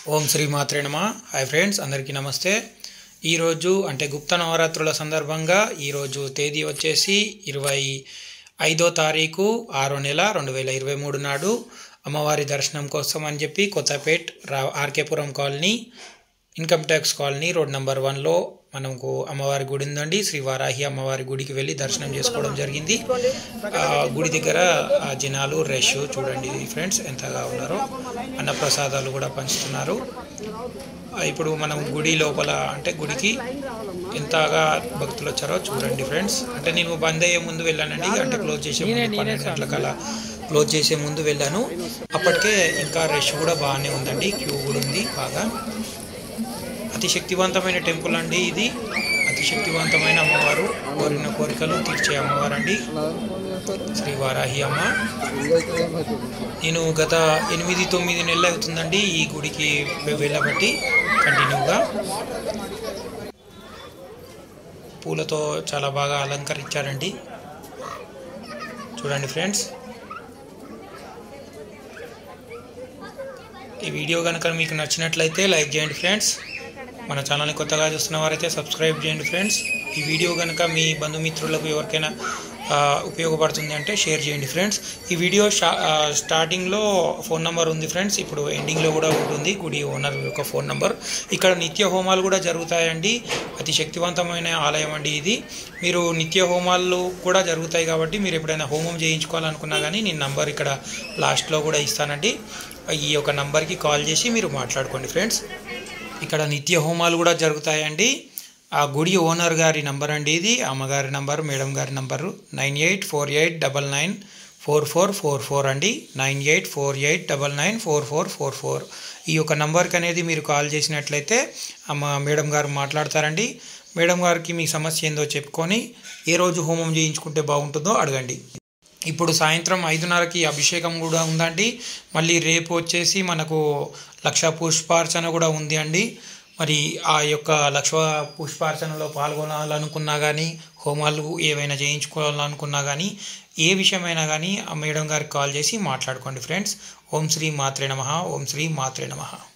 ఓం శ్రీ మాత్రే నమ hi friends అందరికీ నమస్తే ఈరోజు అంటే గుప్త నవరాత్రుల సందర్భంగా ఈరోజు తేదీ వచ్చేసి ఇరవై ఐదో తారీఖు ఆరో నెల రెండు వేల ఇరవై మూడు నాడు అమ్మవారి దర్శనం కోసం అని చెప్పి కొత్తపేట్ రా RK Puram colony income tax colony road number వన్లో మనకు అమ్మవారి గుడి ఉందండి శ్రీ వారాహి అమ్మవారి గుడికి వెళ్ళి దర్శనం చేసుకోవడం జరిగింది ఆ గుడి దగ్గర ఆ జనాలు రష్ చూడండి ఫ్రెండ్స్ ఎంతగా ఉన్నారో అన్నప్రసాదాలు కూడా పంచుతున్నారు ఆ, ఇప్పుడు మనం గుడి లోపల అంటే గుడికి ఎంతగా భక్తులు వచ్చారో చూడండి ఫ్రెండ్స్ అంటే నేను బంద్ అయ్యే ముందు వెళ్ళానండి అంటే క్లోజ్ చేసే ముందు పన్నెండు గంటలకు అలా క్లోజ్ చేసే ముందు వెళ్ళాను అప్పటికే ఇంకా రష్ కూడా బాగానే ఉందండి క్యూ కూడా ఉంది బాగా అతి శక్తివంతమైన టెంపుల్ అండి ఇది అతి శక్తివంతమైన అమ్మవారు కోరిన కోరికలు తీర్చే అమ్మవారు అండి శ్రీ వారాహి అమ్మ నేను గత ఎనిమిది తొమ్మిది నెలలు అవుతుందండి ఈ గుడికి వె- వెళ్ళబట్టి కంటిన్యూగా పూలతో చాలా బాగా అలంకరించారండి చూడండి ఫ్రెండ్స్ ఈ వీడియో కనుక మీకు నచ్చినట్లయితే లైక్ చేయండి ఫ్రెండ్స్ మన ఛానల్ని కొత్తగా చూస్తున్న వారైతే సబ్స్క్రైబ్ చేయండి ఫ్రెండ్స్ ఈ వీడియో కనుక మీ బంధుమిత్రులకు ఎవరికైనా ఆ, ఉపయోగపడుతుంది అంటే షేర్ చేయండి ఫ్రెండ్స్ ఈ వీడియో షా ఆ, స్టార్టింగ్లో ఫోన్ నెంబర్ ఉంది ఫ్రెండ్స్ ఇప్పుడు ఎండింగ్లో కూడా ఉంటుంది గుడి ఓనర్ యొక్క ఫోన్ నెంబర్ ఇక్కడ నిత్య హోమాలు కూడా జరుగుతాయండి అతి శక్తివంతమైన ఆలయం అండి ఇది మీరు నిత్య హోమాలు కూడా జరుగుతాయి కాబట్టి మీరు ఎప్పుడైనా హోమం చేయించుకోవాలనుకున్నా కానీ నేను నంబర్ ఇక్కడ లాస్ట్లో కూడా ఇస్తానండి ఈ యొక్క నంబర్కి కాల్ చేసి మీరు మాట్లాడుకోండి ఫ్రెండ్స్ ఇక్కడ నిత్య హోమాలు కూడా జరుగుతాయండి ఆ గుడి ఓనర్ గారి నంబర్ అండి ఇది అమ్మగారి నంబర్ మేడం గారి number nine eight four eight double nine four four four four అండి nine eight four eight double nine four four four four ఈ యొక్క నంబర్కి అనేది మీరు కాల్ చేసినట్లయితే అమ్మ మేడం గారు మాట్లాడతారండి మేడం గారికి మీ సమస్య ఏందో చెప్పుకొని ఏ రోజు హోమం చేయించుకుంటే బాగుంటుందో అడగండి ఇప్పుడు సాయంత్రం ఐదున్నరకి అభిషేకం కూడా ఉందండి మళ్ళీ రేపు వచ్చేసి మనకు లక్ష పుష్పార్చన కూడా ఉంది అండి మరి ఆ యొక్క లక్ష పుష్పార్చనలో పాల్గొనాలనుకున్నా కానీ హోమాలు ఏవైనా చేయించుకోవాలనుకున్నా కానీ ఏ విషయమైనా కానీ ఆ మేడం గారికి కాల్ చేసి మాట్లాడుకోండి ఫ్రెండ్స్ ఓం శ్రీ మాత్రే నమ ఓం శ్రీ మాత్రే నమ